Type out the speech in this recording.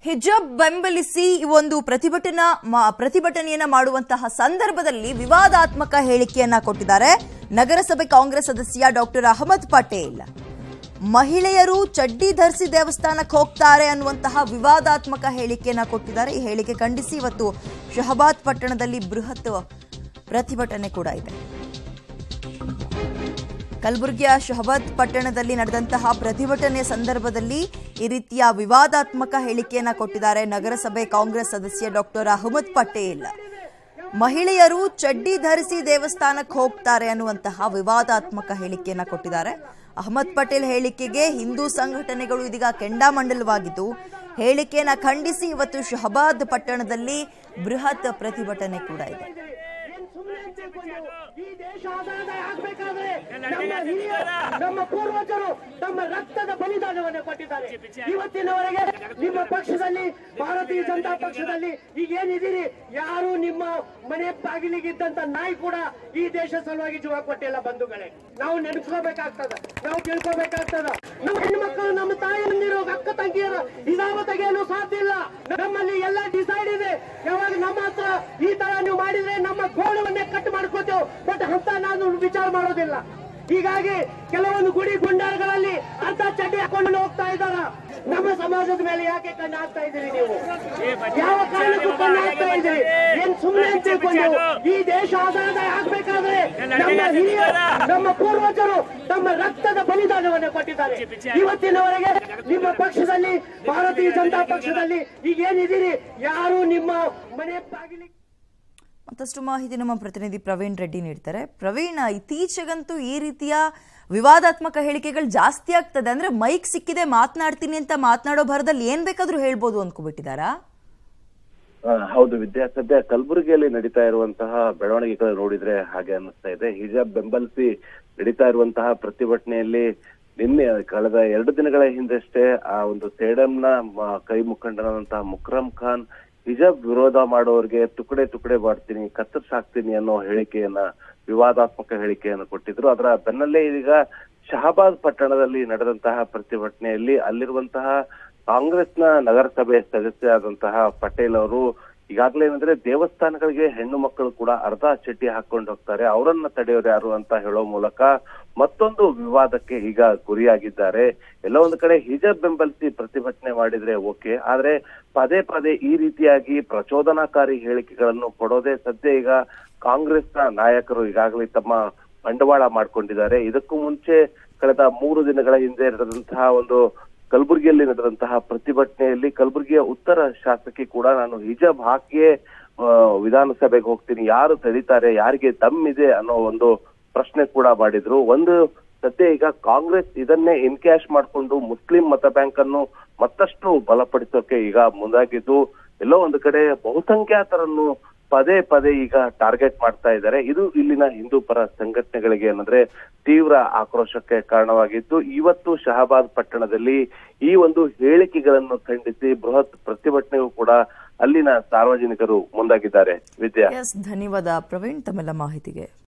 ಹಿಜಾಬ್ ಬೆಂಬಲಿಸಿ ಈ ಒಂದು ಪ್ರತಿಭಟನಾ ಮಾ- ಪ್ರತಿಭಟನೆಯನ್ನ ಮಾಡುವಂತಹ ಸಂದರ್ಭದಲ್ಲಿ ವಿವಾದಾತ್ಮಕ ಹೇಳಿಕೆಯನ್ನ ಕೊಟ್ಟಿದ್ದಾರೆ ನಗರಸಭೆ ಕಾಂಗ್ರೆಸ್ ಸದಸ್ಯ ಡಾಕ್ಟರ್ ಅಹಮದ್ ಪಟೇಲ್ ಮಹಿಳೆಯರು ಚಡ್ಡಿ ಧರಿಸಿ ದೇವಸ್ಥಾನಕ್ಕೆ ಹೋಗ್ತಾರೆ ಅನ್ನುವಂತಹ ವಿವಾದಾತ್ಮಕ ಹೇಳಿಕೆಯನ್ನ ಕೊಟ್ಟಿದ್ದಾರೆ ಈ ಹೇಳಿಕೆ ಖಂಡಿಸಿ ಇವತ್ತು ಶಹಬಾದ್ ಪಟ್ಟಣದಲ್ಲಿ ಬೃಹತ್ ಪ್ರತಿಭಟನೆ ಕೂಡ ಇದೆ ಕಲಬುರಗಿಯ ಶಹಬಾದ್ ಪಟ್ಟಣದಲ್ಲಿ ನಡೆದಂತಹ ಪ್ರತಿಭಟನೆ ಸಂದರ್ಭದಲ್ಲಿ ಈ ರೀತಿಯ ವಿವಾದಾತ್ಮಕ ಹೇಳಿಕೆಯನ್ನ ಕೊಟ್ಟಿದ್ದಾರೆ ನಗರಸಭೆ ಕಾಂಗ್ರೆಸ್ ಸದಸ್ಯ ಡಾಕ್ಟರ್ ಅಹಮದ್ ಪಟೇಲ್ ಮಹಿಳೆಯರು ಚಡ್ಡಿ ಧರಿಸಿ ದೇವಸ್ಥಾನಕ್ಕೆ ಹೋಗ್ತಾರೆ ಅನ್ನುವಂತಹ ವಿವಾದಾತ್ಮಕ ಹೇಳಿಕೆಯನ್ನ ಕೊಟ್ಟಿದ್ದಾರೆ ಅಹಮದ್ ಪಟೇಲ್ ಹೇಳಿಕೆಗೆ ಹಿಂದೂ ಸಂಘಟನೆಗಳು ಇದೀಗ ಕೆಂಡಾಮಂಡಲವಾಗಿದ್ದು ಹೇಳಿಕೆಯನ್ನ ಖಂಡಿಸಿ ಇವತ್ತು ಶಹಬಾದ್ ಪಟ್ಟಣದಲ್ಲಿ ಬೃಹತ್ ಪ್ರತಿಭಟನೆ ಕೂಡ ಇದೆ ಏನ್ ಸುಮ್ನೆ ಅಂತಿಕೊಂಡು ಈ ದೇಶ ಆಧಾರದ ಆಗ್ಬೇಕಾದ್ರೆ ನಮ್ಮ ಹಿರಿಯರು ನಮ್ಮ ಪೂರ್ವಜರು ತಮ್ಮ ರಕ್ತದ ಬಲಿದಾನವನ್ನು ಕೊಟ್ಟಿದ್ದಾರೆ ಇವತ್ತಿನವರೆಗೆ ನಿಮ್ಮ ಪಕ್ಷದಲ್ಲಿ ಭಾರತೀಯ ಜನತಾ ಪಕ್ಷದಲ್ಲಿ ಈಗ ಏನಿದ್ದೀರಿ ಯಾರು ನಿಮ್ಮ ಮನೆ ಬಾಗಿಲಿಗಿದ್ದಂತ ನಾಯಿ ಕೂಡ ಈ ದೇಶ ಸಲುವಾಗಿ ಜೀವ ಕೊಟ್ಟಿಲ್ಲ ಬಂಧುಗಳೇ ನಾವು ನೆನೆಸ್ಕೋಬೇಕಾಗ್ತದ ನಾವು ತಿಳ್ಕೋಬೇಕಾಗ್ತದ ನಮ್ಮ ಹೆಣ್ಮಕ್ಳು ನಮ್ಮ ತಾಯಿಯಂದಿರು ಅಕ್ಕ ತಂಗಿಯರು ಇದಾವ ತೆಗೆಯಲು ಸಾಧ್ಯ ಇಲ್ಲ ನಮ್ಮಲ್ಲಿ ಎಲ್ಲ ಡಿಸೈಡ್ ಇದೆ ಯಾವಾಗ ನಮ್ಮ ಹತ್ರ ಈ ತರ ನೀವು ಮಾಡಿದ್ರೆ ನಮ್ಮ ಗೋಳವನ್ನೇ ಕಟ್ ಮಾಡ್ಕೋತೇವೆ ಬಟ್ ಅಂತ ನಾನು ವಿಚಾರ ಮಾಡೋದಿಲ್ಲ ಹೀಗಾಗಿ ಕೆಲವೊಂದು ಗುಡಿ ಗುಂಡಾರಗಳಲ್ಲಿ ಅರ್ಧ ಚಡ್ಡಿ ಹಾಕೊಂಡು ಹೋಗ್ತಾ ಇದ್ದಾರ ನಮ್ಮ ಸಮಾಜದ ಮೇಲೆ ಯಾಕೆ ಕಣ್ಣು ಹಾಕ್ತಾ ಇದ್ದೀರಿ ನೀವು ಯಾವ ಕಾರಣಕ್ಕೂ ಕಣ್ಣು ಹಾಕ್ತಾ ಇದ್ದೀರಿ ಏನ್ ಸುಮ್ಮನೆ ಅಂತ ತಿಳ್ಕೊಂಡು ಈ ದೇಶ ಆಧಾರದ ಆಗ್ಬೇಕಾದ್ರೆ ನಮ್ಮ ಹಿರಿಯರು ನಮ್ಮ ಪೂರ್ವಜರು ತಮ್ಮ ರಕ್ತದ ಬಲಿದಾನವನ್ನು ಕೊಟ್ಟಿದ್ದಾರೆ ಇವತ್ತಿನವರೆಗೆ ನಿಮ್ಮ ಪಕ್ಷದಲ್ಲಿ ಭಾರತೀಯ ಜನತಾ ಪಕ್ಷದಲ್ಲಿ ಈಗ ಏನಿದ್ದೀರಿ ಯಾರು ನಿಮ್ಮ ಮನೆ ಬಾಗಿಲಿಗೆ ಮತ್ತಷ್ಟು ಮಾಹಿತಿ ನಮ್ಮ ಪ್ರತಿನಿಧಿ ಪ್ರವೀಣ್ ರೆಡ್ಡಿ ನೀಡ್ತಾರೆ ಪ್ರವೀಣ್ ಇತ್ತೀಚೆಗಂತೂ ಈ ರೀತಿಯ ವಿವಾದಾತ್ಮಕ ಹೇಳಿಕೆಗಳು ಜಾಸ್ತಿ ಆಗ್ತದೆ ಅಂದ್ರೆ ಮೈಕ್ ಸಿಕ್ಕಿದೆ ಮಾತನಾಡ್ತೀನಿ ಅಂತ ಮಾತನಾಡೋ ಭರದಲ್ಲಿ ಏನ್ ಬೇಕಾದ್ರೂ ಹೇಳ್ಬೋದು ಅಂದ್ಕೊಬಿಟ್ಟಿದಾರಾ ಆ, ಹೌದು ವಿದ್ಯಾ ಸದ್ಯ ಕಲಬುರಗಿಯಲ್ಲಿ ನಡೀತಾ ಇರುವಂತಹ ಬೆಳವಣಿಗೆಗಳು ನೋಡಿದ್ರೆ ಹಾಗೆ ಅನ್ನಿಸ್ತಾ ಇದೆ ಹಿಜಾಬ್ ಬೆಂಬಲಿಸಿ ನಡೀತಾ ಇರುವಂತಹ ಪ್ರತಿಭಟನೆಯಲ್ಲಿ ನಿನ್ನೆ ಕಳೆದ ಎರಡು ದಿನಗಳ ಹಿಂದಷ್ಟೇ ಆ ಒಂದು ಸೇಡಂನ ಮ- ಕೈ ಮುಖಂಡನಾದಂತಹ ಮುಕ್ರಮ್ ಖಾನ್ ಹಿಜಾಬ್ ವಿರೋಧ ಮಾಡೋರಿಗೆ ತುಕಡೆ ತುಕಡೆ ಮಾಡ್ತೀನಿ ಕತ್ತರಿಸಿ ಹಾಕ್ತೀನಿ ಅನ್ನೋ ಹೇಳಿಕೆಯನ್ನ ವಿವಾದಾತ್ಮಕ ಹೇಳಿಕೆಯನ್ನು ಕೊಟ್ಟಿದ್ರು ಅದರ ಬೆನ್ನಲ್ಲೇ ಇದೀಗ ಶಹಬಾದ್ ಪಟ್ಟಣದಲ್ಲಿ ನಡೆದಂತಹ ಪ್ರತಿಭಟನೆಯಲ್ಲಿ ಅಲ್ಲಿರುವಂತಹ ಕಾಂಗ್ರೆಸ್ನ ನಗರಸಭೆ ಸದಸ್ಯರಾದಂತಹ ಪಟೇಲ್ ಅವರು ಈಗಾಗಲೇ ಏನಂದ್ರೆ ದೇವಸ್ಥಾನಗಳಿಗೆ ಹೆಣ್ಣು ಮಕ್ಕಳು ಕೂಡ ಅರ್ಧ ಚಡ್ಡಿ ಹಾಕೊಂಡು ಹೋಗ್ತಾರೆ ಅವರನ್ನ ತಡೆಯೋರು ಯಾರು ಅಂತ ಹೇಳೋ ಮೂಲಕ ಮತ್ತೊಂದು ವಿವಾದಕ್ಕೆ ಈಗ ಗುರಿಯಾಗಿದ್ದಾರೆ ಎಲ್ಲ ಒಂದು ಕಡೆ ಹಿಜಾಬ್ ಬೆಂಬಲಿಸಿ ಪ್ರತಿಭಟನೆ ಮಾಡಿದ್ರೆ ಓಕೆ ಆದ್ರೆ ಪದೇ ಪದೇ ಈ ರೀತಿಯಾಗಿ ಪ್ರಚೋದನಾಕಾರಿ ಹೇಳಿಕೆಗಳನ್ನು ಕೊಡೋದೇ ಸದ್ಯ ಈಗ ಕಾಂಗ್ರೆಸ್ನ ನಾಯಕರು ಈಗಾಗಲೇ ತಮ್ಮ ಬಂಡವಾಳ ಮಾಡ್ಕೊಂಡಿದ್ದಾರೆ ಇದಕ್ಕೂ ಮುಂಚೆ ಕಳೆದ ಮೂರು ದಿನಗಳ ಹಿಂದೆ ನಡೆದಂತಹ ಒಂದು ಕಲಬುರಗಿಯಲ್ಲಿ ನಡೆದಂತಹ ಪ್ರತಿಭಟನೆಯಲ್ಲಿ ಕಲಬುರಗಿಯ ಉತ್ತರ ಶಾಸಕಿ ಕೂಡ ನಾನು ಹಿಜಾಬ್ ಹಾಕಿಯೇ ಆ, ವಿಧಾನಸಭೆಗೆ ಹೋಗ್ತೀನಿ ಯಾರು ತಡೀತಾರೆ ಯಾರಿಗೆ ದಮ್ ಇದೆ ಅನ್ನೋ ಒಂದು ಪ್ರಶ್ನೆ ಕೂಡ ಮಾಡಿದ್ರು ಒಂದು ಸದ್ಯ ಈಗ ಕಾಂಗ್ರೆಸ್ ಇದನ್ನೇ ಇನ್ಕ್ಯಾಶ್ ಮಾಡಿಕೊಂಡು ಮುಸ್ಲಿಂ ಮತ ಬ್ಯಾಂಕ್ ಅನ್ನು ಮತ್ತಷ್ಟು ಬಲಪಡಿಸೋಕೆ ಈಗ ಮುಂದಾಗಿದ್ದು ಎಲ್ಲೋ ಒಂದು ಕಡೆ ಬಹುಸಂಖ್ಯಾತರನ್ನು ಪದೇ ಪದೇ ಈಗ ಟಾರ್ಗೆಟ್ ಮಾಡ್ತಾ ಇದ್ದಾರೆ ಇದು ಇಲ್ಲಿನ ಹಿಂದೂ ಪರ ಸಂಘಟನೆಗಳಿಗೆ ಏನಂದ್ರೆ ತೀವ್ರ ಆಕ್ರೋಶಕ್ಕೆ ಕಾರಣವಾಗಿದ್ದು ಇವತ್ತು ಶಹಬಾದ್ ಪಟ್ಟಣದಲ್ಲಿ ಈ ಒಂದು ಹೇಳಿಕೆಗಳನ್ನು ಖಂಡಿಸಿ ಬೃಹತ್ ಪ್ರತಿಭಟನೆಗೂ ಕೂಡ ಅಲ್ಲಿನ ಸಾರ್ವಜನಿಕರು ಮುಂದಾಗಿದ್ದಾರೆ ವಿದ್ಯಾ ಎಸ್ ಧನ್ಯವಾದ ಪ್ರವೀಣ್ ತಮ್ಮೆಲ್ಲ ಮಾಹಿತಿಗೆ